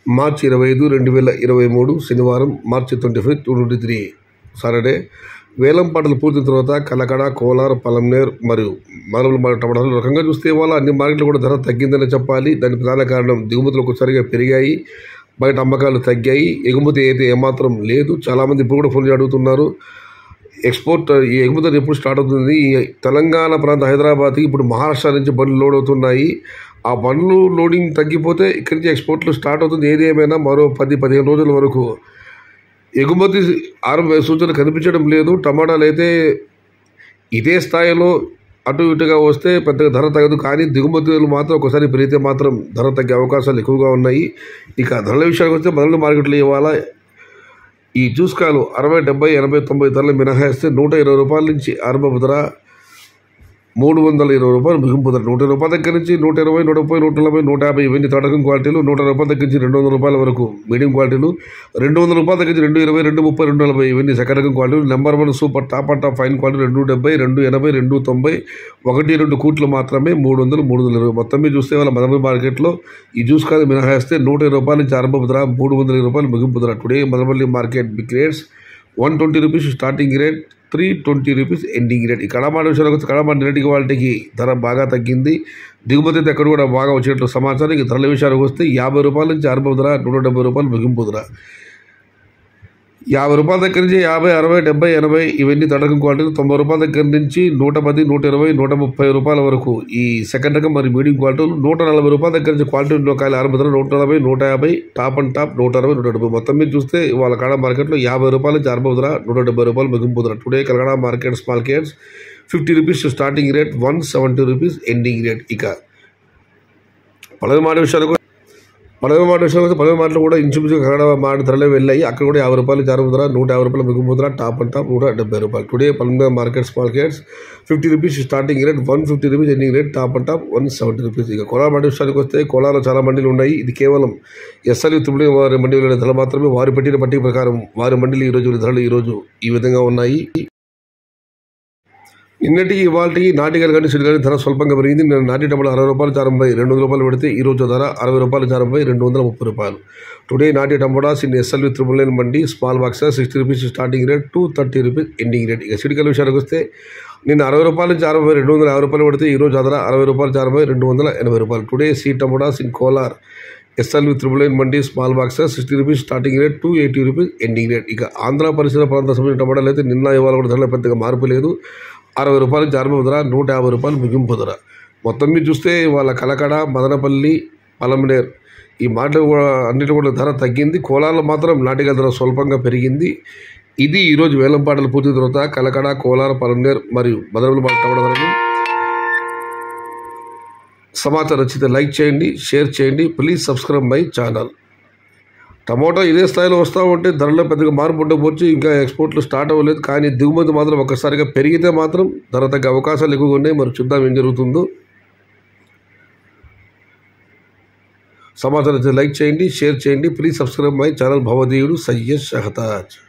మార్చి ఇరవై ఐదు రెండు వేల ఇరవై మూడు శనివారం March twenty five two twenty three Saturday వేలం పాటలు పూర్తిన తర్వాత కలకడ కోలార్ పలంనేర్ మరియు మానవుల మార్కెట్ టమాటాలు రకంగా చూస్తే ఇవాళ అన్ని మార్కెట్లు కూడా ధర తగ్గిందని చెప్పాలి దానికి ప్రధాన కారణం దిగుమతులు ఒకసారిగా పెరిగాయి బయట అమ్మకాలు తగ్గాయి ఎగుమతి అయితే ఏమాత్రం లేదు చాలామంది ఇప్పుడు కూడా ఫోన్ చేసి అడుగుతున్నారు ఎక్స్పోర్ట్ ఈ ఎగుమతి ఎప్పుడు స్టార్ట్ అవుతుంది ఈ తెలంగాణ ప్రాంత హైదరాబాద్కి ఇప్పుడు మహారాష్ట్ర నుంచి బండ్లు లోడ్ అవుతున్నాయి ఆ బండ్లు లోడింగ్ తగ్గిపోతే ఇక్కడి నుంచి ఎక్స్పోర్ట్లు స్టార్ట్ అవుతుంది ఏది ఏమైనా మరో పది పదిహేను రోజుల వరకు ఎగుమతి ఆరంభ సూచన కనిపించడం లేదు టమాటాలు అయితే ఇదే స్థాయిలో అటు ఇటుగా వస్తే పెద్దగా ధర తగ్గదు కానీ దిగుమతులు మాత్రం ఒకసారి పెరిగితే మాత్రం ధర తగ్గే అవకాశాలు ఎక్కువగా ఉన్నాయి ఇక ధరల విషయానికి వస్తే మొదటి మార్కెట్లో ఇవాళ ఈ జ్యూస్కాలు అరవై డెబ్బై ఎనభై తొంభై ధరలు మినహాయిస్తే నూట ఇరవై రూపాయల నుంచి ఆరంభపు ధర మూడు వందల ఇరవై రూపాయలు ముగింపు ధర నూట రూపాయల దగ్గర నుంచి నూట ఇరవై నూట ముప్పై నూట నలభై నూట యాభై ఇవన్నీ తడకం క్వాలిటీలు నూట రూపాయల దగ్గర నుంచి రెండు వందల రూపాయల వరకు మీడియం క్వాలిటీలు రెండు వందల రూపాయల దగ్గర నుంచి రెండు ఇరవై రెండు ముప్పై రెండు నలభై ఇవన్నీ సెకండ్ రకం క్వాలిటీలు number one super top and top fine quality రెండు డెబ్బై రెండు ఎనభై రెండు తొంభై ఒకటి రెండు కూట్లు మాత్రమే మూడు వందలు మూడు వందల ఇరవై మొత్తం మీద చూస్తే వాళ్ళ మదనపల్లి మార్కెట్లో ఈ జ్యూస్ కాదు మినహాయిస్తే నూట ఇరవై రూపాయల నుంచి ఆరంభపు ధర మూడు వందల ఇరవై రూపాయలు ముగింపు ధర today Madanapalle market big crates one twenty rupees starting rate three twenty rupees ending rate ఈ కడమాడ విషయానికి వస్తే కడమాడ నిన్నటికి వాళ్ళకి ధర బాగా తగ్గింది దిగుమతి అయితే ఎక్కడ కూడా బాగా వచ్చినట్లు సమాచారం ఇక ధరల విషయానికి వస్తే యాభై రూపాయల నుంచి ఆరంభ ధర నూట డెబ్బై రూపాయలు ముగింపు ధర యాభై రూపాయల దగ్గర నుంచి యాభై అరవై డెబ్బై ఎనభై ఇవన్నీ తడకం క్వాలిటీలు తొంభై రూపాయల దగ్గర నుంచి నూట పది నూట ఇరవై నూట ముప్పై రూపాయల వరకు ఈ సెకండ్ రకం మరియు మీడియం క్వాలిటీలు నూట నలభై రూపాయల దగ్గర నుంచి క్వాలిటీ కాయలు ఆరంభ ధర నూట నలభై నూట యాభై టాప్ అండ్ టాప్ నూట అరవై నూట డెబ్బై మొత్తం మీద చూస్తే వాళ్ళ కాడ మార్కెట్లో యాభై రూపాయల నుంచి ఆరంభ ధర నూట డెబ్బై రూపాయలు ముగింపు ధర today Kalakada market small crates fifty rupees starting rate one seventy rupees ending rate ఇక పదవి మాట విషయాలకు పదవి మాట విషయానికి వస్తే పదవి మాటలు కూడా ఇంచుమించు కన్నడ మాట ధరలే వెళ్ళాయి అక్కడ కూడా యాభై రూపాయలు జారు ధర నూట యాభై రూపాయలు మిగుపు ధర టాప్ అండ్ టాప్ నూట డెబ్బై రూపాయలు టుడే పన్నెండు markets markets fifty rupees starting rate one fifty rupees ending rate top and top one seventy rupees ఇక కోలార్ మండి విషయానికి వస్తే కోలార్లో చాలా మండీలు ఉన్నాయి ఇది కేవలం ఎస్ఎల్యూ త్రిపుడి వారి మండీల ధరలు మాత్రమే వారు పెట్టిన పట్టిక ప్రకారం వారి మండీలు ఈ రోజు ధరలు ఈ రోజు ఈ విధంగా ఉన్నాయి నిన్నటికి ఇవాళకి నాటికలు కానీ సిడి కానీ ధర స్వల్పంగా పెరిగింది నిన్న నాటి టమాటా అరవై రూపాయలు చారంపై రెండు వందల రూపాయలు పెడితే ఈ రోజు ధర అరవై రూపాయలు చారంపై రెండు వందల ముప్పై రూపాయలు టుడే నాటి tomatoes in SLV triple nine mandi small box sixty rupees starting rate two thirty rupees ending rate ఇక సిడికల విషయానికి వస్తే నిన్న అరవై రూపాయల నుంచి అరవై రెండు వందల యాభై రూపాయలు పెడితే ఈ రోజు ధర అరవై రూపాయలు చారపై రెండు వందల ఎనభై రూపాయలు today see tomatoes in Kolar SLV triple nine mandi small box sixty rupees starting rate two eighty rupees ending rate ఇక ఆంధ్ర పరిసర ప్రాంత సంబంధించిన టమాటాలు అయితే నిన్న ఇవాళ కూడా ధరలో పెద్దగా మార్పు లేదు అరవై రూపాయల నుంచి అరవై ధర నూట యాభై రూపాయలు ముగింపు ధర మొత్తం మీద చూస్తే వాళ్ళ కలకడ మదనపల్లి పలమనేర్ ఈ మాటలు కూడా అన్నిటి కూడా ధర తగ్గింది కోలార్లో మాత్రం నాటిక ధర స్వల్పంగా పెరిగింది ఇది ఈరోజు వేలంపాటలు పూర్తి తర్వాత కలకడ కోలార్ పలమనేర్ మరియు మదనపల్లి మాట టమాటా ధరలు సమాచారం నచ్చితే లైక్ చేయండి షేర్ చేయండి please subscribe my channel tomato ఇదే స్థాయిలో వస్తూ ఉంటే ధరలో పెద్దగా మార్పు ఉండకపోవచ్చు ఇంకా ఎక్స్పోర్ట్లు స్టార్ట్ అవ్వలేదు కానీ దిగుమతి మాత్రం ఒక్కసారిగా పెరిగితే మాత్రం ధర తగ్గే అవకాశాలు ఎక్కువగా ఉన్నాయి మరి చూద్దాం ఏం జరుగుతుందో సమాచారం లైక్ చేయండి షేర్ చేయండి ప్లీజ్ సబ్స్క్రైబ్ మై ఛానల్ భవదీయుడు సయ్యద్ షహతాజ్